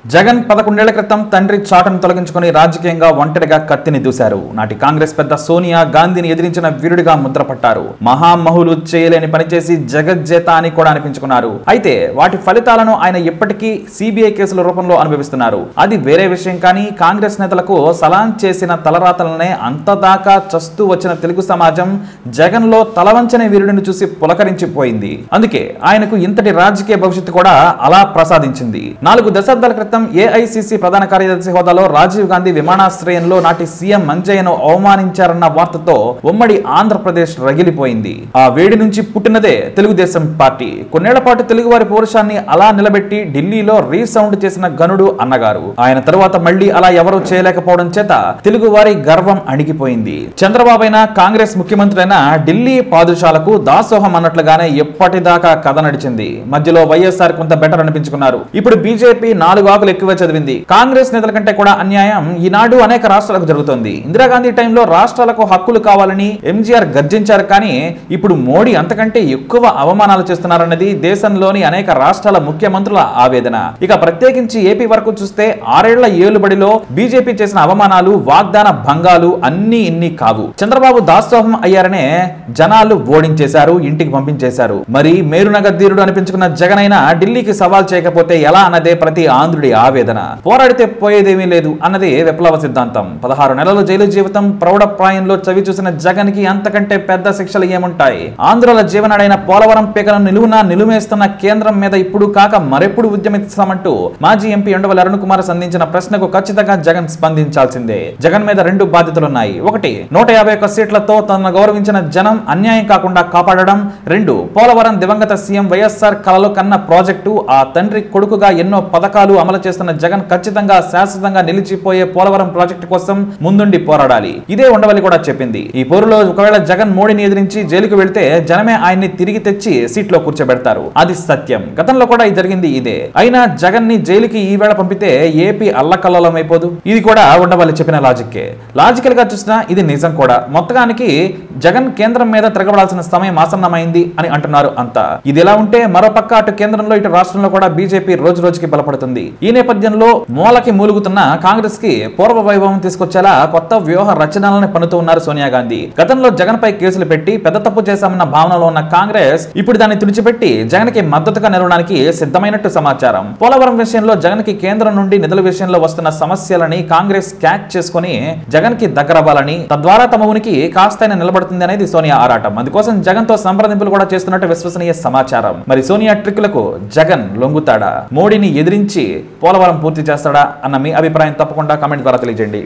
జగన్ పదకొండేళ్ల క్రితం తండ్రి చాటును తొలగించుకుని రాజకీయంగా ఒంటరిగా కత్తిని దూశారు నాటి కాంగ్రెస్ పెద్ద సోనియా గాంధీని ఎదిరించిన వీరుడిగా ముద్రపట్టారు మహామహులు చేయలేని పనిచేసి జగజ్జేత అని కూడా అనిపించుకున్నారు అయితే వాటి ఫలితాలను ఆయన ఇప్పటికీ సిబిఐ కేసుల రూపంలో అనుభవిస్తున్నారు అది వేరే విషయం కానీ కాంగ్రెస్ నేతలకు సలాం చేసిన తలరాతలనే అంతదాకా చస్తూ వచ్చిన తెలుగు సమాజం జగన్ లో తలవంచని వీరుడిని చూసి పులకరించిపోయింది అందుకే ఆయనకు ఇంతటి రాజకీయ భవిష్యత్తు కూడా అలా ప్రసాదించింది నాలుగు దశాబ్దాల క్రితం ఏఐసిసి ప్రధాన కార్యదర్శి హోదాలో రాజీవ్ గాంధీ విమానాశ్రయంలో నాటి సీఎం మంజయ్యను అవమానించారన్న వార్తతో ఉమ్మడి ఆంధ్రప్రదేశ్ రగిలిపోయింది ఆ వేడి నుంచి పుట్టినదే తెలుగుదేశం పార్టీ కొన్నేళ్ల పాటు తెలుగు వారి పౌరుషాన్ని అలా నిలబెట్టి ఢిల్లీలో రీసౌండ్ చేసిన గనుడు అన్నగారు ఆయన తరువాత మళ్ళీ అలా ఎవరూ చేయలేకపోవడం చేత తెలుగు వారి గర్వం అణిగిపోయింది చంద్రబాబు అయినా కాంగ్రెస్ ముఖ్యమంత్రి అయినా ఢిల్లీ పాదుషాలకు దాసోహం అన్నట్లుగానే ఎప్పటిదాకా కథ నడిచింది మధ్యలో వైఎస్ఆర్ కొంత బెటర్ అనిపించుకున్నారు ఇప్పుడు బీజేపీ నాలుగు ఆకులు ఎక్కువ చదివింది కాంగ్రెస్ నేతల కంటే కూడా అన్యాయం ఈనాడు అనేక రాష్ట్రాలకు జరుగుతోంది ఇందిరాగాంధీ టైంలో రాష్ట్రాలకు హక్కులు కావాలని ఎంజీఆర్ గర్జించారు కానీ ఇప్పుడు మోడీ అంతకంటే ఎక్కువ అవమానాలు చేస్తున్నారన్నది దేశంలోని అనేక రాష్ట్రాల ముఖ్యమంత్రుల ఆవేదన ఇక ప్రత్యేకించి ఏపీ వరకు చూస్తే ఆరేళ్ల ఏలుబడిలో బీజేపీ చేసిన అవమానాలు వాగ్దాన భంగాలు అన్ని ఇన్ని కావు చంద్రబాబు దాసోహం అయ్యారనే జనాలు ఓడించేశారు ఇంటికి పంపించేశారు మరి మేరునగర్ ధీరుడు అనిపించుకున్న జగన్ అయినా ఢిల్లీకి సవాల్ చేయకపోతే ఎలా అన్నదే ప్రతి ఆంధ్రుడి ఆవేదన పోరాడితే పోయేదేమీ లేదు అన్నది విప్లవ సిద్ధాంతం పదహారు నెలల జైలు జీవితం ప్రౌఢప్రాయంలో చవి చూసిన జగన్ కి అంతకంటే పెద్ద శిక్షలు ఏముంటాయి ఆంధ్రుల జీవనాడైన పోలవరం పీకలను నిలువున నిలుమేస్తున్న కేంద్రం మీద ఇప్పుడు కాక మరెప్పుడు ఉద్యమిస్తామంటూ మాజీ ఎంపీ ఉండవల్లి అరుణ్ కుమార్ సంధించిన ప్రశ్నకు ఖచ్చితంగా జగన్ స్పందించాల్సిందే జగన్ మీద రెండు బాధ్యతలున్నాయి ఒకటి నూట యాభై ఒక్క సీట్లతో తనను గౌరవించిన జనం అన్యాయం కాకుండా కాపాడడం రెండు పోలవరం దివంగత సీఎం వైఎస్ఆర్ కలలో కన్న ప్రాజెక్టు ఆ తండ్రి కొడుకుగా ఎన్నో పథకాలు అమలు చేస్తున్న జగన్ ఖచ్చితంగా శాశ్వతంగా నిలిచిపోయే పోలవరం ప్రాజెక్టు కోసం ముందుండి పోరాడాలి ఇదే ఉండవల్లి కూడా చెప్పింది ఈ పోరులో ఒకవేళ జగన్ మోడీని ఎదిరించి జైలుకు వెళ్తే జనమే ఆయన్ని తిరిగి తెచ్చి సీట్లో కూర్చోబెడతారు అది సత్యం గతంలో కూడా ఇది జరిగింది ఇదే అయినా జగన్ ని జైలుకి ఈ వేళ పంపితే ఏపీ అల్లకల్లోలం అయిపోదు ఇది కూడా ఉండవల్లి చెప్పిన లాజిక్కే లాజికల్ గా చూసినా ఇది నిజం కూడా మొత్తానికి జగన్ కేంద్రం మీద తిరగబడాల్సిన సమయం ఆసన్నమైంది అని అంటున్నారు అంతా ఇది ఎలా ఉంటే మరోపక్క అటు కేంద్రంలో ఇటు రాష్ట్రంలో కూడా బీజేపీ రోజు రోజుకి బలపడుతుంది ఈ నేపథ్యంలో మూలకి మూలుగుతున్న కాంగ్రెస్ కి పూర్వ వైభవం తీసుకొచ్చేలా కొత్త వ్యూహ రచనలను పన్నుతూ ఉన్నారు సోనియా గాంధీ గతంలో జగన్ పై కేసులు పెట్టి పెద్ద తప్పు చేశామన్న భావనలో ఉన్న కాంగ్రెస్ ఇప్పుడు దాన్ని తుడిచిపెట్టి జగన్ కి మద్దతుగా నిలవడానికి సిద్ధమైనట్టు సమాచారం పోలవరం విషయంలో జగన్ కి కేంద్రం నుండి నిధుల విషయంలో వస్తున్న సమస్యలని కాంగ్రెస్ క్యాచ్ చేసుకుని జగన్ కి దగ్గరవ్వాలని తద్వారా తమ ఉనికి కాస్తైనా నిలబడుతుంది అనేది సోనియా ఆరాటం అందుకోసం జగన్ తో సంప్రదింపులు కూడా చేస్తున్నట్టు విశ్వసనీయ సమాచారం మరి సోనియా ట్రిక్లకు జగన్ లొంగుతాడా మోడీని ఎదిరించి పోలవరం పూర్తి చేస్తాడా అన్న మీ అభిప్రాయం తప్పకుండా కామెంట్ ద్వారా తెలియజేయండి